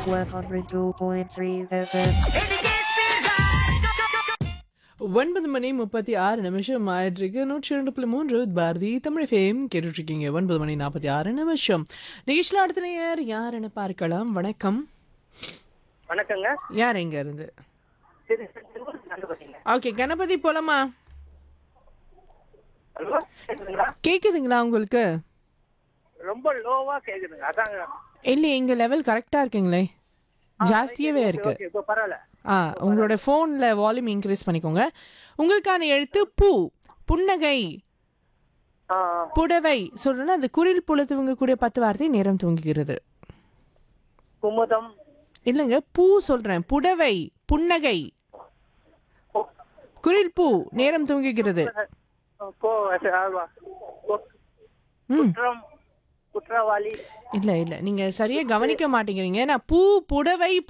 102.3 FM. ஒன்பது மணி முப்பத்தி ஆறு நிமிஷம் ஆயிட்டிருக்கு நூற்றி ரெண்டு புள்ளி மூன்று பாரதி தமிழ் ஃபேம் கேட்டுட்ருக்கீங்க ஒன்பது மணி நாற்பத்தி ஆறு நிமிஷம் நிகழ்ச்சியில் அடுத்த நேயர் யாருன்னு பார்க்கலாம் வணக்கம் வணக்கங்க யார் எங்க இருந்து சரி திருவள்ளூர் கணபதிங்க ஓகே கணபதி போலாமா ஹலோ கேக்குதுங்களா கேக்குதுங்களா உங்களுக்கு ரொம்ப லோவா கேக்குதுங்க அதாங்க இல்லையே எங்க லெவல் கரெக்டா இருக்குங்களே ஜாஸ்தியாவே இருக்கு ஓகே இப்போ பரவாயில்ல ஆ உங்களோட ஃபோனில் வால்யூம் இன்க்ரீஸ் பண்ணிக்கோங்க உங்களுக்கான எழுத்து பூ புன்னகை ஆ புடவை சொல்றேன்னா அந்த குரில் புல தூங்கக்கூடிய பத்து வார்த்தை நேரம் தூங்குகிறது குமுதம் இல்லைங்க பூ சொல்றேன் புடவை புன்னகை கு- குரில் பூ நேரம் தூங்குகிறது கோ ஆல்வா. கு- ம் குற்றம் குற்றவாளி இல்ல இல்ல நீங்க சரியா கவனிக்க மாட்டேங்கிறீங்க நான் பூ புடவை